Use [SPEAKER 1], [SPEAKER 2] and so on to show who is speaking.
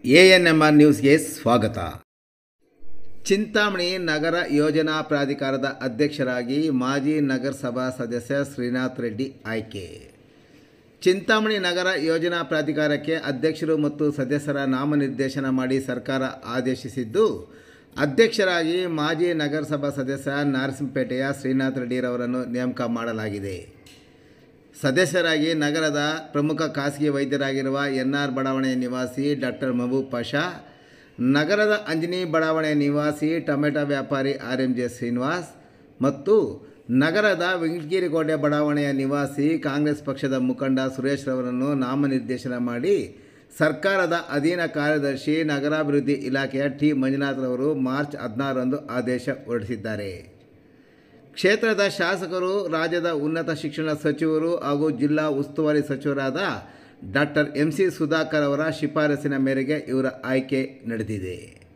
[SPEAKER 1] A N M R ನ್ಯೂಸ್ಗೆ ಸ್ವಾಗತ ಚಿಂತಾಮಣಿ ನಗರ ಯೋಜನಾ ಪ್ರಾಧಿಕಾರದ ಅಧ್ಯಕ್ಷರಾಗಿ ಮಾಜಿ ನಗರಸಭಾ ಸದಸ್ಯ ಶ್ರೀನಾಥ್ ರೆಡ್ಡಿ ಆಯ್ಕೆ ಚಿಂತಾಮಣಿ ನಗರ ಯೋಜನಾ ಪ್ರಾಧಿಕಾರಕ್ಕೆ ಅಧ್ಯಕ್ಷರು ಮತ್ತು ಸದಸ್ಯರ ನಾಮನಿರ್ದೇಶನ ಮಾಡಿ ಸರ್ಕಾರ ಆದೇಶಿಸಿದ್ದು ಅಧ್ಯಕ್ಷರಾಗಿ ಮಾಜಿ ನಗರಸಭಾ ಸದಸ್ಯ ನಾರಸಿಂಹಪೇಟೆಯ ಶ್ರೀನಾಥ್ ರೆಡ್ಡಿರವರನ್ನು ನೇಮಕ ಮಾಡಲಾಗಿದೆ ಸದಸ್ಯರಾಗಿ ನಗರದ ಪ್ರಮುಖ ಖಾಸಗಿ ವೈದ್ಯರಾಗಿರುವ ಎನ್ ಆರ್ ಬಡಾವಣೆಯ ನಿವಾಸಿ ಡಾಕ್ಟರ್ ಮಹಬೂಬ್ ಪಾಷಾ ನಗರದ ಅಂಜನಿ ಬಡಾವಣೆಯ ನಿವಾಸಿ ಟೊಮೆಟೊ ವ್ಯಾಪಾರಿ ಆರ್ ಎಂ ಜೆ ಶ್ರೀನಿವಾಸ್ ಮತ್ತು ನಗರದ ವೆಂಕಟಗಿರಿಕೋಟೆ ಬಡಾವಣೆಯ ನಿವಾಸಿ ಕಾಂಗ್ರೆಸ್ ಪಕ್ಷದ ಮುಖಂಡ ಸುರೇಶ್ ರವರನ್ನು ನಾಮನಿರ್ದೇಶನ ಮಾಡಿ ಸರ್ಕಾರದ ಅಧೀನ ಕಾರ್ಯದರ್ಶಿ ನಗರಾಭಿವೃದ್ಧಿ ಇಲಾಖೆಯ ಟಿ ಮಂಜುನಾಥ್ರವರು ಮಾರ್ಚ್ ಹದಿನಾರರಂದು ಆದೇಶ ಹೊರಡಿಸಿದ್ದಾರೆ ಕ್ಷೇತ್ರದ ಶಾಸಕರು ರಾಜ್ಯದ ಉನ್ನತ ಶಿಕ್ಷಣ ಸಚಿವರು ಹಾಗೂ ಜಿಲ್ಲಾ ಉಸ್ತುವಾರಿ ಸಚಿವರಾದ ಡಾಕ್ಟರ್ ಎಂ ಸಿ ಸುಧಾಕರ್ ಅವರ ಶಿಫಾರಸಿನ ಮೇರೆಗೆ ಇವರ ಆಯ್ಕೆ ನಡೆದಿದೆ